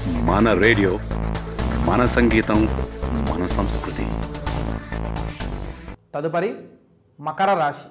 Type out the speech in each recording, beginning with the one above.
మన రేడియో మన సంగీతం మన సంస్కృతి తదుపరి మకర రాశి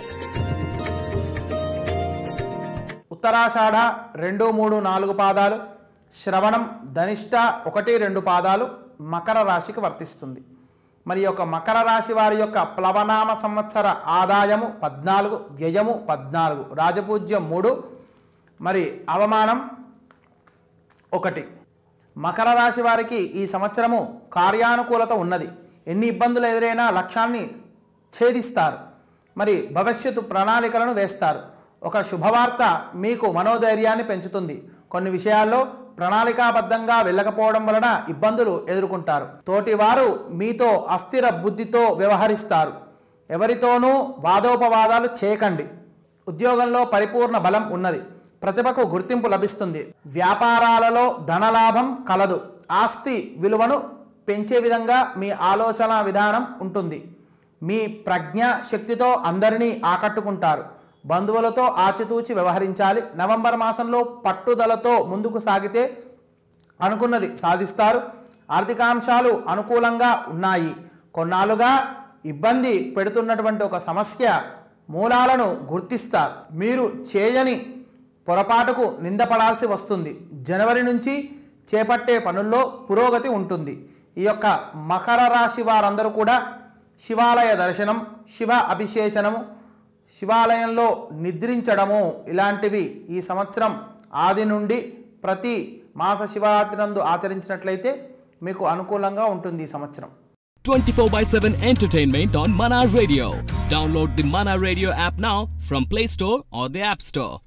ఉత్తరాషాఢ రెండు మూడు నాలుగు పాదాలు శ్రవణం ధనిష్ట ఒకటి రెండు పాదాలు మకర రాశికి వర్తిస్తుంది మరి ఈ యొక్క మకర రాశి వారి యొక్క ప్లవనామ సంవత్సర ఆదాయము పద్నాలుగు వ్యయము పద్నాలుగు రాజపూజ్యం మూడు మరి అవమానం ఒకటి మకర రాశి వారికి ఈ సంవత్సరము కార్యానుకూలత ఉన్నది ఎన్ని ఇబ్బందులు ఎదురైనా లక్ష్యాన్ని ఛేదిస్తారు మరి భవిష్యత్తు ప్రణాళికలను వేస్తారు ఒక శుభవార్త మీకు మనోధైర్యాన్ని పెంచుతుంది కొన్ని విషయాల్లో ప్రణాళికాబద్ధంగా వెళ్ళకపోవడం వలన ఇబ్బందులు ఎదుర్కొంటారు తోటివారు మీతో అస్థిర బుద్ధితో వ్యవహరిస్తారు ఎవరితోనూ వాదోపవాదాలు చేయకండి ఉద్యోగంలో పరిపూర్ణ బలం ఉన్నది ప్రతిభకు గుర్తింపు లభిస్తుంది వ్యాపారాలలో ధనలాభం కలదు ఆస్తి విలువను పెంచే విధంగా మీ ఆలోచన విధానం ఉంటుంది మీ ప్రజ్ఞ శక్తితో అందరినీ ఆకట్టుకుంటారు బంధువులతో ఆచితూచి వ్యవహరించాలి నవంబర్ మాసంలో పట్టుదలతో ముందుకు సాగితే అనుకున్నది సాధిస్తారు ఆర్థికాంశాలు అనుకూలంగా ఉన్నాయి కొన్నాళ్ళుగా ఇబ్బంది పెడుతున్నటువంటి ఒక సమస్య మూలాలను గుర్తిస్తారు మీరు చేయని పొరపాటుకు నిందపడాల్సి వస్తుంది జనవరి నుంచి చేపట్టే పనుల్లో పురోగతి ఉంటుంది ఈ యొక్క మకర రాశి వారందరూ కూడా శివాలయ దర్శనం శివ అభిషేచనము శివాలయంలో నిద్రించడము ఇలాంటివి ఈ సంవత్సరం ఆది నుండి ప్రతి మాస శివరాత్రి నందు ఆచరించినట్లయితే మీకు అనుకూలంగా ఉంటుంది ఈ సంవత్సరం 24 by 7 entertainment on Mana Radio. Download the Mana Radio app now from Play Store or the App Store.